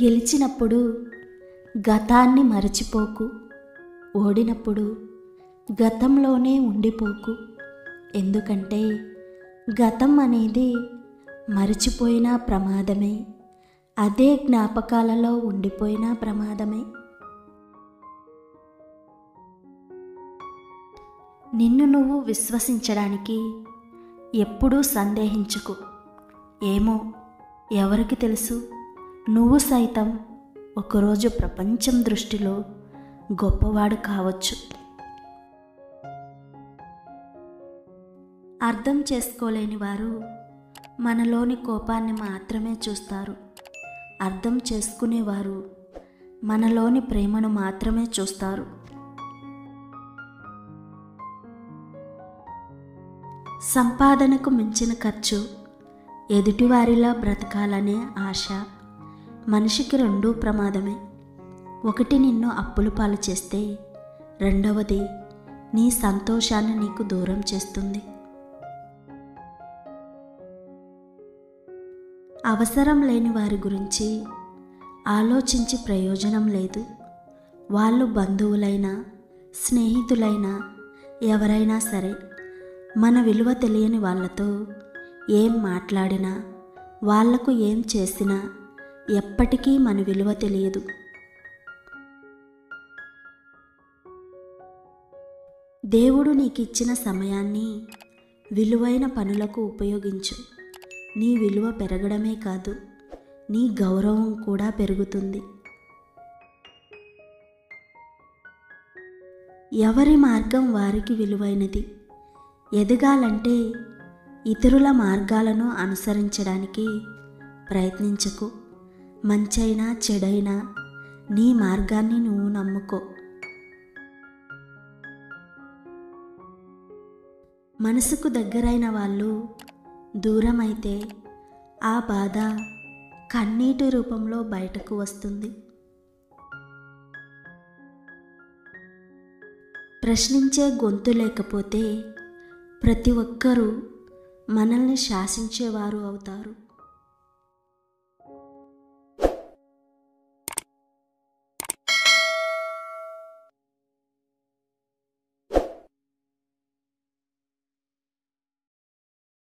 గెలిచినప్పుడు గతాన్ని మరచిపోకు ఓడినప్పుడు గతంలోనే ఉండిపోకు ఎందుకంటే గతం అనేది మరచిపోయినా ప్రమాదమే అదే జ్ఞాపకాలలో ఉండిపోయినా ప్రమాదమే నిన్ను నువ్వు విశ్వసించడానికి ఎప్పుడూ సందేహించుకు ఏమో ఎవరికి తెలుసు నువ్వు సైతం ఒకరోజు ప్రపంచం దృష్టిలో గొప్పవాడు కావచ్చు అర్థం చేసుకోలేని వారు మనలోని కోపాన్ని మాత్రమే చూస్తారు అర్థం చేసుకునేవారు మనలోని ప్రేమను మాత్రమే చూస్తారు సంపాదనకు మించిన ఖర్చు ఎదుటివారిలా బ్రతకాలనే ఆశ మనిషికి రెండూ ప్రమాదమే ఒకటి నిన్ను అప్పుల పాలు చేస్తే రెండవది నీ సంతోషాన్ని నీకు దూరం చేస్తుంది అవసరం లేని వారి గురించి ఆలోచించి ప్రయోజనం లేదు వాళ్ళు బంధువులైనా స్నేహితులైనా ఎవరైనా సరే మన విలువ తెలియని వాళ్ళతో ఏం మాట్లాడినా వాళ్లకు ఏం చేసినా ఎప్పటికీ మన విలువ తెలియదు దేవుడు నీకు ఇచ్చిన సమయాన్ని విలువైన పనులకు ఉపయోగించు నీ విలువ పెరగడమే కాదు నీ గౌరవం కూడా పెరుగుతుంది ఎవరి మార్గం వారికి విలువైనది ఎదగాలంటే ఇతరుల మార్గాలను అనుసరించడానికి ప్రయత్నించకు మంచైనా చెడైనా నీ మార్గాన్ని నువ్వు నమ్ముకో మనసుకు దగ్గరైన వాళ్ళు దూరమైతే ఆ బాధ కన్నీటి రూపంలో బయటకు వస్తుంది ప్రశ్నించే గొంతు లేకపోతే ప్రతి ఒక్కరూ మనల్ని శాసించేవారు అవుతారు